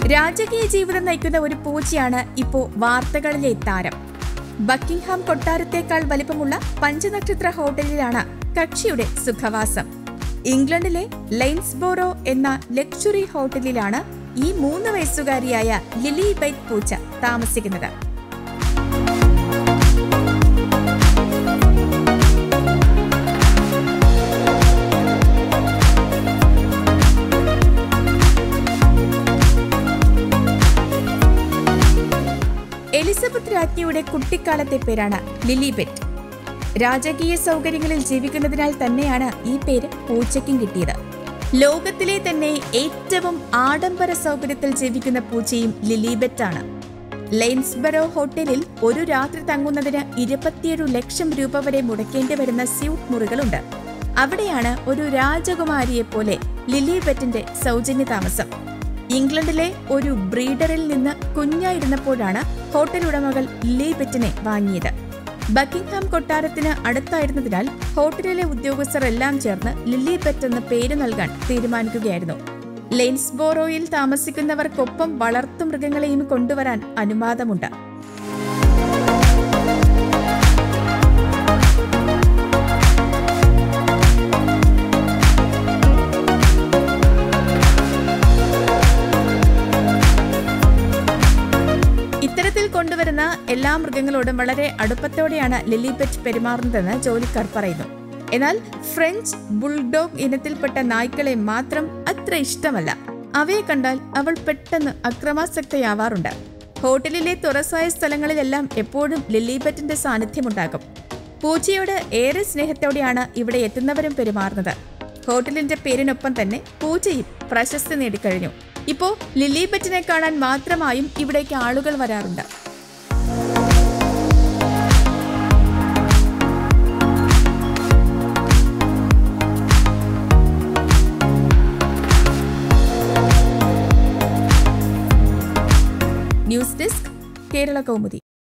രാജകീയ ജീവിതം നയിക്കുന്ന ഒരു പൂച്ചയാണ് ഇപ്പോ വാർത്തകളിലെ താരം ബക്കിംഗ്ഹാം കൊട്ടാരത്തേക്കാൾ വലിപ്പമുള്ള പഞ്ചനക്ഷത്ര ഹോട്ടലിലാണ് കക്ഷിയുടെ സുഖവാസം ഇംഗ്ലണ്ടിലെ ലൈൻസ്ബോറോ എന്ന ലക്ഷറി ഹോട്ടലിലാണ് ഈ മൂന്ന് വയസ്സുകാരിയായ ലിലി ബൈറ്റ് പൂച്ച താമസിക്കുന്നത് എലിസബത്ത് രാജ്ഞിയുടെ കുട്ടിക്കാലത്തെ പേരാണ് ലിലിബെറ്റ് രാജകീയ സൗകര്യങ്ങളിൽ ജീവിക്കുന്നതിനാൽ തന്നെയാണ് ഈ പേര് പൂച്ചയ്ക്കും കിട്ടിയത് ലോകത്തിലെ തന്നെ ഏറ്റവും ആഡംബര സൗകര്യത്തിൽ ജീവിക്കുന്ന പൂച്ചയും ലിലിബെറ്റാണ് ലൈൻസ്ബറോ ഹോട്ടലിൽ ഒരു രാത്രി തങ്ങുന്നതിന് ഇരുപത്തിയേഴു ലക്ഷം രൂപ വരെ മുടക്കേണ്ടി വരുന്ന സ്യൂട്ട് മുറികളുണ്ട് അവിടെയാണ് ഒരു രാജകുമാരിയെ പോലെ ലിലിബെറ്റിന്റെ സൗജന്യ താമസം ഇംഗ്ലണ്ടിലെ ഒരു ബ്രീഡറിൽ നിന്ന് കുഞ്ഞായിരുന്നപ്പോഴാണ് ഹോട്ടൽ ഉടമകൾ ലിലിബെറ്റിനെ വാങ്ങിയത് ബക്കിംഗ്ഹാം കൊട്ടാരത്തിന് അടുത്തായിരുന്നതിനാൽ ഹോട്ടലിലെ ഉദ്യോഗസ്ഥർ എല്ലാം ചേർന്ന് ലില്ലിബെറ്റ് എന്ന പേര് നൽകാൻ തീരുമാനിക്കുകയായിരുന്നു ലെയിൻസ്ബോറോയിൽ താമസിക്കുന്നവർക്കൊപ്പം വളർത്തുമൃഗങ്ങളെയും കൊണ്ടുവരാൻ അനുവാദമുണ്ട് ഇത്തരത്തിൽ കൊണ്ടുവരുന്ന എല്ലാ മൃഗങ്ങളോടും വളരെ അടുപ്പത്തോടെയാണ് ലിലിബെറ്റ് പെരുമാറുന്നതെന്ന് ജോലിക്കാർ പറയുന്നു എന്നാൽ ഫ്രഞ്ച് ബുൾഡോഗ് ഇനത്തിൽപ്പെട്ട നായ്ക്കളെ മാത്രം അത്ര ഇഷ്ടമല്ല അവയെ കണ്ടാൽ അവൾ പെട്ടെന്ന് അക്രമാസക്തയാവാറുണ്ട് ഹോട്ടലിലെ തുറസായ സ്ഥലങ്ങളിലെല്ലാം എപ്പോഴും ലിലിബെറ്റിന്റെ സാന്നിധ്യമുണ്ടാകും പൂച്ചയോട് ഏറെ സ്നേഹത്തോടെയാണ് ഇവിടെ എത്തുന്നവരും പെരുമാറുന്നത് ഹോട്ടലിന്റെ പേരിനൊപ്പം തന്നെ പൂച്ചയും പ്രശസ്തി നേടിക്കഴിഞ്ഞു ഇപ്പോ ലിലിബെറ്റിനെ കാണാൻ മാത്രമായും ഇവിടേക്ക് ആളുകൾ വരാറുണ്ട് ന്യൂസ് ഡെസ്ക് കേരള കൗമുദി